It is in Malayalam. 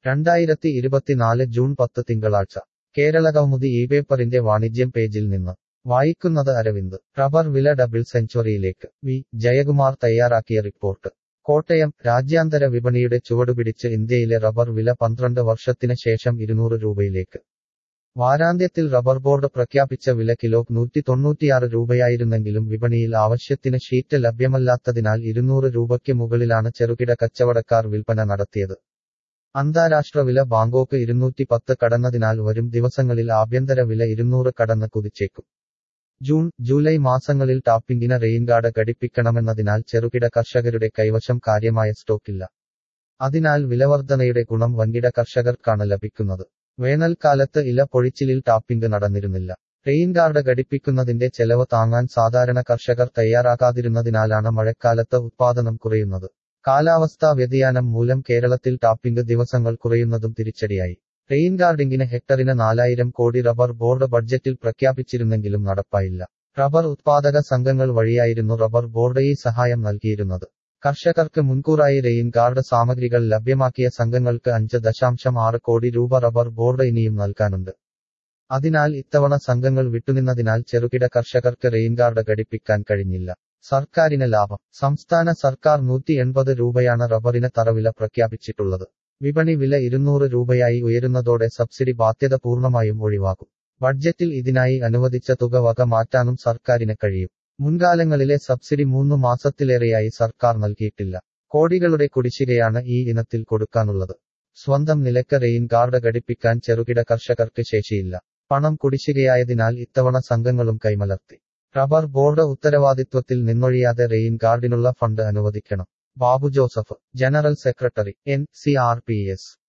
രണ്ടായിരത്തി ഇരുപത്തിനാല് ജൂൺ പത്ത് തിങ്കളാഴ്ച കേരളകൗമുദി ഈ പേപ്പറിന്റെ വാണിജ്യം പേജിൽ നിന്ന് വായിക്കുന്നത് അരവിന്ദ് റബ്ബർ വില ഡബിൾ സെഞ്ചുറിയിലേക്ക് വി ജയകുമാർ തയ്യാറാക്കിയ റിപ്പോർട്ട് കോട്ടയം രാജ്യാന്തര വിപണിയുടെ ചുവടുപിടിച്ച് ഇന്ത്യയിലെ റബ്ബർ വില പന്ത്രണ്ട് വർഷത്തിന് ശേഷം ഇരുന്നൂറ് രൂപയിലേക്ക് വാരാന്ത്യത്തിൽ റബ്ബർ ബോർഡ് പ്രഖ്യാപിച്ച വില കിലോ നൂറ്റി തൊണ്ണൂറ്റിയാറ് രൂപയായിരുന്നെങ്കിലും വിപണിയിൽ ആവശ്യത്തിന് ഷീറ്റ് ലഭ്യമല്ലാത്തതിനാൽ ഇരുന്നൂറ് രൂപയ്ക്ക് മുകളിലാണ് ചെറുകിട കച്ചവടക്കാർ വിൽപ്പന നടത്തിയത് അന്താരാഷ്ട്ര വില ബാങ്കോക്ക് ഇരുന്നൂറ്റി പത്ത് കടന്നതിനാൽ വരും ദിവസങ്ങളിൽ ആഭ്യന്തര വില ഇരുന്നൂറ് കടന്ന് കുതിച്ചേക്കും ജൂൺ ജൂലൈ മാസങ്ങളിൽ ടാപ്പിംഗിന് റെയിൻഗാർഡ് ഘടിപ്പിക്കണമെന്നതിനാൽ ചെറുകിട കർഷകരുടെ കൈവശം കാര്യമായ സ്റ്റോക്കില്ല അതിനാൽ വിലവർധനയുടെ ഗുണം വൻകിട കർഷകർക്കാണ് ലഭിക്കുന്നത് വേനൽക്കാലത്ത് ഇല പൊഴിച്ചിലിൽ ടാപ്പിംഗ് നടന്നിരുന്നില്ല റെയിൻഗാർഡ് ഘടിപ്പിക്കുന്നതിന്റെ ചെലവ് താങ്ങാൻ സാധാരണ കർഷകർ തയ്യാറാകാതിരുന്നതിനാലാണ് മഴക്കാലത്ത് ഉത്പാദനം കുറയുന്നത് കാലാവസ്ഥാ വ്യതിയാനം മൂലം കേരളത്തിൽ ടാപ്പിംഗ് ദിവസങ്ങൾ കുറയുന്നതും തിരിച്ചടിയായി റെയിൻ ഗാർഡിംഗിന് ഹെക്ടറിന് നാലായിരം കോടി റബ്ബർ ബോർഡ് ബഡ്ജറ്റിൽ പ്രഖ്യാപിച്ചിരുന്നെങ്കിലും നടപ്പായില്ല റബ്ബർ ഉത്പാദക സംഘങ്ങൾ വഴിയായിരുന്നു റബ്ബർ ബോർഡ് ഈ സഹായം നൽകിയിരുന്നത് കർഷകർക്ക് മുൻകൂറായി റെയിൻ ഗാർഡ് സാമഗ്രികൾ ലഭ്യമാക്കിയ സംഘങ്ങൾക്ക് അഞ്ച് ദശാംശം ആറ് കോടി രൂപ റബ്ബർ ബോർഡ് ഇനിയും നൽകാനുണ്ട് അതിനാൽ ഇത്തവണ സംഘങ്ങൾ വിട്ടുനിന്നതിനാൽ ചെറുകിട കർഷകർക്ക് റെയിൻ ഗാർഡ് ഘടിപ്പിക്കാൻ കഴിഞ്ഞില്ല സർക്കാരിന് ലാഭം സംസ്ഥാന സർക്കാർ നൂറ്റി എൺപത് രൂപയാണ് റബ്ബറിന് തറവില പ്രഖ്യാപിച്ചിട്ടുള്ളത് വിപണി വില ഇരുന്നൂറ് രൂപയായി ഉയരുന്നതോടെ സബ്സിഡി ബാധ്യത പൂർണ്ണമായും ഒഴിവാക്കും ബഡ്ജറ്റിൽ ഇതിനായി അനുവദിച്ച തുക വക മാറ്റാനും സർക്കാരിന് കഴിയും മുൻകാലങ്ങളിലെ സബ്സിഡി മൂന്ന് മാസത്തിലേറെയായി സർക്കാർ നൽകിയിട്ടില്ല കോടികളുടെ കുടിശ്ശികയാണ് ഈ ഇനത്തിൽ കൊടുക്കാനുള്ളത് സ്വന്തം നിലക്ക് റെയിൻ ഗാർഡ് ഘടിപ്പിക്കാൻ ചെറുകിട കർഷകർക്ക് ശേഷിയില്ല പണം കുടിശ്ശികയായതിനാൽ ഇത്തവണ സംഘങ്ങളും കൈമലർത്തി റബ്ബർ ബോർഡ് ഉത്തരവാദിത്വത്തിൽ നിന്നൊഴിയാതെ റെയിൻ ഗാർഡിനുള്ള ഫണ്ട് അനുവദിക്കണം Babu Joseph general secretary N C R P S